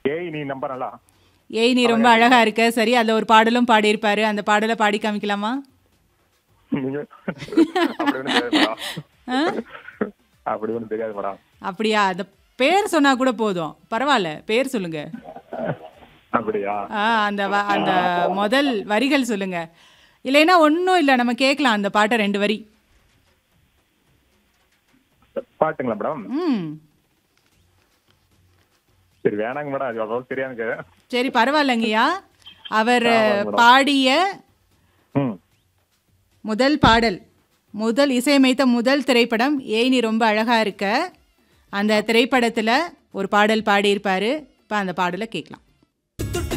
ஏய் நீ நம்பரலா ஏய் நீ ரொம்ப அழகா இருக்க சரி அதுல ஒரு பாடலும் பாடியிருப்பாரு அந்த பாடலை பாடி காமிக்கலாமா நீங்க அப்படி ஒன்றும் தெரியாது மேடம் அப்படி ஒன்றும் தெரியாது மேடம் அப்படியா அந்த பேர் சொன்னா கூட போதும் பரவாயில்ல பேர் சொல்லுங்க அப்படியா ஆ அந்த வ- அந்த முதல் வரிகள் சொல்லுங்க இல்லைன்னா ஒன்றும் இல்லை நம்ம கேட்கலாம் அந்த பாட்டை ரெண்டு வரி பாட்டுங்களா மேடம் ம் சரி வேணாங்க மேடம் அது அவ்வளோ தெரியாது எனக்கு சரி பரவாயில்லைங்கய்யா அவர் ஆமாங்க மேடம். பாடிய ம் முதல் பாடல் முதல் இசையமைத்த முதல் திரைப்படம் ஏய் நீ ரொம்ப அழகா இருக்க அந்த திரைப்படத்தில் ஒரு பாடல் பாடியிருப்பாரு இப்போ அந்த பாடலை கேட்கலாம்